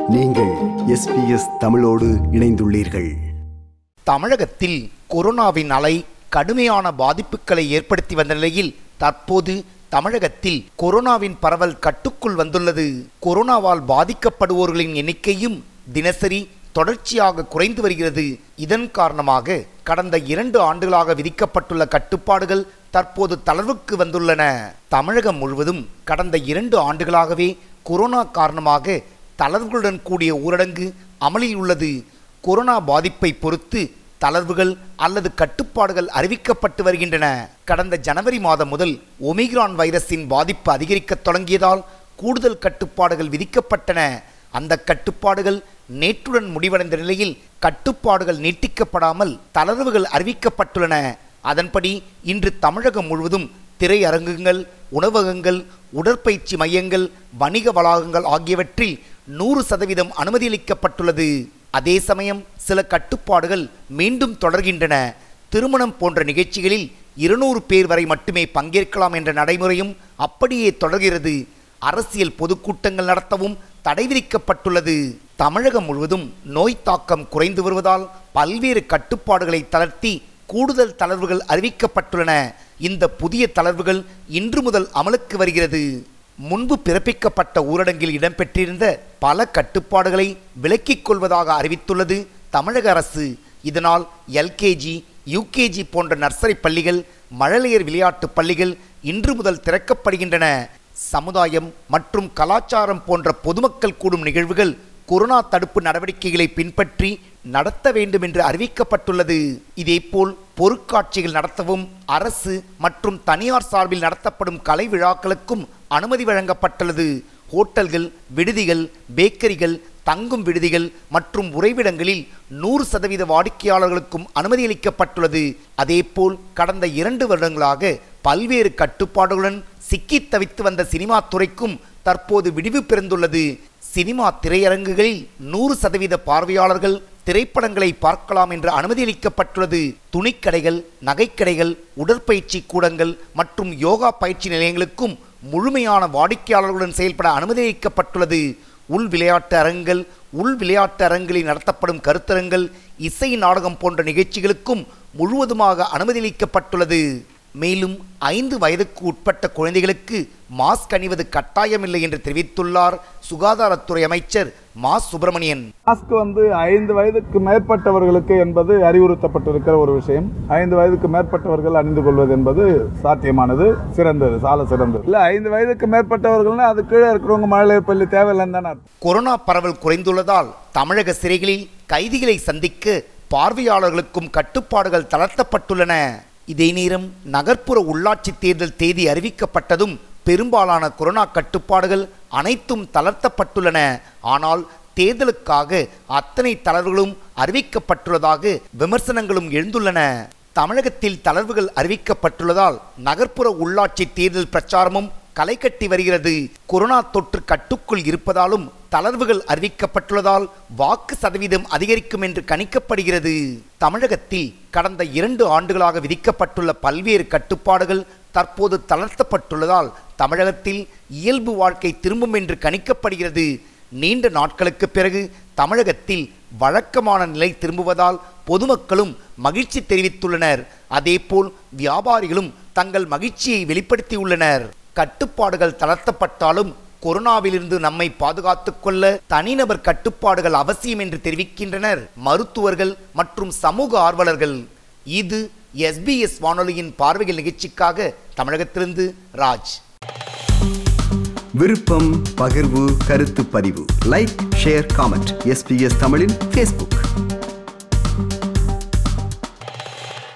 நீங்கள் எஸ்பிஎஸ் தமிழோடு இணைந்துள்ளீர்கள் தமிழகத்தில் கொரோனாவின் அலை கடுமையான பாதிப்புகளை ஏற்படுத்தி வந்த நிலையில் தற்போது தமிழகத்தில் கொரோனாவின் பரவல் கட்டுக்குள் வந்துள்ளது கொரோனாவால் பாதிக்கப்படுவோர்களின் எண்ணிக்கையும் தினசரி தொடர்ச்சியாக குறைந்து வருகிறது இதன் காரணமாக கடந்த இரண்டு ஆண்டுகளாக விதிக்கப்பட்டுள்ள கட்டுப்பாடுகள் தற்போது தளர்வுக்கு வந்துள்ளன தமிழகம் முழுவதும் கடந்த இரண்டு ஆண்டுகளாகவே கொரோனா காரணமாக தளர்வுகளுடன் கூடிய ஊரடங்கு அமலில் உள்ளது கொரோனா பாதிப்பை பொறுத்து தளர்வுகள் அல்லது கட்டுப்பாடுகள் அறிவிக்கப்பட்டு வருகின்றன கடந்த ஜனவரி மாதம் முதல் ஒமிக்ரான் வைரஸின் பாதிப்பு அதிகரிக்கத் தொடங்கியதால் கூடுதல் கட்டுப்பாடுகள் விதிக்கப்பட்டன அந்த கட்டுப்பாடுகள் நேற்றுடன் முடிவடைந்த நிலையில் கட்டுப்பாடுகள் நீட்டிக்கப்படாமல் தளர்வுகள் அறிவிக்கப்பட்டுள்ளன அதன்படி இன்று தமிழகம் முழுவதும் திரையரங்குகள் உணவகங்கள் உடற்பயிற்சி மையங்கள் வணிக வளாகங்கள் ஆகியவற்றில் நூறு சதவீதம் அனுமதியளிக்கப்பட்டுள்ளது அதே சமயம் சில கட்டுப்பாடுகள் மீண்டும் தொடர்கின்றன திருமணம் போன்ற நிகழ்ச்சிகளில் இருநூறு பேர் வரை மட்டுமே பங்கேற்கலாம் என்ற நடைமுறையும் அப்படியே தொடர்கிறது அரசியல் பொதுக்கூட்டங்கள் நடத்தவும் தடை விதிக்கப்பட்டுள்ளது தமிழகம் முழுவதும் நோய் தாக்கம் குறைந்து வருவதால் பல்வேறு கட்டுப்பாடுகளை தளர்த்தி கூடுதல் தளர்வுகள் அறிவிக்கப்பட்டுள்ளன இந்த புதிய தளர்வுகள் இன்று முதல் அமலுக்கு வருகிறது முன்பு பிறப்பிக்கப்பட்ட ஊரடங்கில் இடம்பெற்றிருந்த பல கட்டுப்பாடுகளை விலக்கிக் கொள்வதாக அறிவித்துள்ளது தமிழக அரசு இதனால் எல்கேஜி யூகேஜி போன்ற நர்சரி பள்ளிகள் மழலையர் விளையாட்டு பள்ளிகள் இன்று முதல் திறக்கப்படுகின்றன சமுதாயம் மற்றும் கலாச்சாரம் போன்ற பொதுமக்கள் கூடும் நிகழ்வுகள் கொரோனா தடுப்பு நடவடிக்கைகளை பின்பற்றி நடத்த வேண்டும் என்று அறிவிக்கப்பட்டுள்ளது இதேபோல் பொருட்காட்சிகள் நடத்தவும் அரசு மற்றும் தனியார் சார்பில் நடத்தப்படும் கலை விழாக்களுக்கும் அனுமதி வழங்கப்பட்டுள்ளது ஹோட்டல்கள் விடுதிகள் பேக்கரிகள் தங்கும் விடுதிகள் மற்றும் உறைவிடங்களில் நூறு சதவீத வாடிக்கையாளர்களுக்கும் அனுமதி அளிக்கப்பட்டுள்ளது அதேபோல் கடந்த இரண்டு வருடங்களாக பல்வேறு கட்டுப்பாடுகளுடன் சிக்கித் தவித்து வந்த சினிமா துறைக்கும் தற்போது விடிவு பிறந்துள்ளது சினிமா திரையரங்குகளில் நூறு சதவீத பார்வையாளர்கள் திரைப்படங்களை பார்க்கலாம் என்று அனுமதி அளிக்கப்பட்டுள்ளது துணிக்கடைகள் நகைக்கடைகள் உடற்பயிற்சி கூடங்கள் மற்றும் யோகா பயிற்சி நிலையங்களுக்கும் முழுமையான வாடிக்கையாளர்களுடன் செயல்பட அனுமதி அளிக்கப்பட்டுள்ளது உள் விளையாட்டு அரங்குகள் உள் விளையாட்டு அரங்கில் நடத்தப்படும் கருத்தரங்கள் இசை நாடகம் போன்ற நிகழ்ச்சிகளுக்கும் முழுவதுமாக அனுமதி அளிக்கப்பட்டுள்ளது மேலும் ஐந்து வயதுக்கு உட்பட்ட குழந்தைகளுக்கு மாஸ்க் அணிவது கட்டாயமில்லை என்று தெரிவித்துள்ளார் சுகாதாரத்துறை அமைச்சர் மா சுப்பிரமணியன் மாஸ்க் வந்து ஐந்து வயதுக்கு மேற்பட்டவர்களுக்கு என்பது அறிவுறுத்தப்பட்டிருக்கிற ஒரு விஷயம் ஐந்து வயதுக்கு மேற்பட்டவர்கள் அணிந்து கொள்வது என்பது சாத்தியமானது சிறந்தது சால சிறந்தது இல்ல ஐந்து வயதுக்கு மேற்பட்டவர்கள்னா அது கீழே இருக்கிறவங்க மழலையர் பள்ளி தேவையில்லைன்னு தானே அர்த்தம். கொரோனா பரவல் குறைந்துள்ளதால் தமிழக சிறைகளில் கைதிகளை சந்திக்க பார்வையாளர்களுக்கும் கட்டுப்பாடுகள் தளர்த்தப்பட்டுள்ளன இதே நேரம் நகர்ப்புற உள்ளாட்சி தேர்தல் தேதி அறிவிக்கப்பட்டதும் பெரும்பாலான கொரோனா கட்டுப்பாடுகள் அனைத்தும் தளர்த்தப்பட்டுள்ளன ஆனால் தேர்தலுக்காக அத்தனை தளர்வுகளும் அறிவிக்கப்பட்டுள்ளதாக விமர்சனங்களும் எழுந்துள்ளன தமிழகத்தில் தளர்வுகள் அறிவிக்கப்பட்டுள்ளதால் நகர்ப்புற உள்ளாட்சி தேர்தல் பிரச்சாரமும் களை கட்டி வருகிறது கொரோனா தொற்று கட்டுக்குள் இருப்பதாலும் தளர்வுகள் அறிவிக்கப்பட்டுள்ளதால் வாக்கு சதவீதம் அதிகரிக்கும் என்று கணிக்கப்படுகிறது தமிழகத்தில் கடந்த இரண்டு ஆண்டுகளாக விதிக்கப்பட்டுள்ள பல்வேறு கட்டுப்பாடுகள் தற்போது தளர்த்தப்பட்டுள்ளதால் தமிழகத்தில் இயல்பு வாழ்க்கை திரும்பும் என்று கணிக்கப்படுகிறது நீண்ட நாட்களுக்கு பிறகு தமிழகத்தில் வழக்கமான நிலை திரும்புவதால் பொதுமக்களும் மகிழ்ச்சி தெரிவித்துள்ளனர் அதேபோல் வியாபாரிகளும் தங்கள் மகிழ்ச்சியை வெளிப்படுத்தியுள்ளனர் கட்டுப்பாடுகள் தளர்த்தப்பட்டாலும் கொரோனாவிலிருந்து நம்மை பாதுகாத்துக் கொள்ள தனிநபர் கட்டுப்பாடுகள் அவசியம் என்று தெரிவிக்கின்றனர் மருத்துவர்கள் மற்றும் சமூக ஆர்வலர்கள் இது எஸ்பிஎஸ் வானொலியின் பார்வைகள் நிகழ்ச்சிக்காக தமிழகத்திலிருந்து ராஜ் விருப்பம் பகிர்வு கருத்து பதிவு லைக் ஷேர் காமெண்ட் எஸ்பிஎஸ் தமிழின் ஃபேஸ்புக்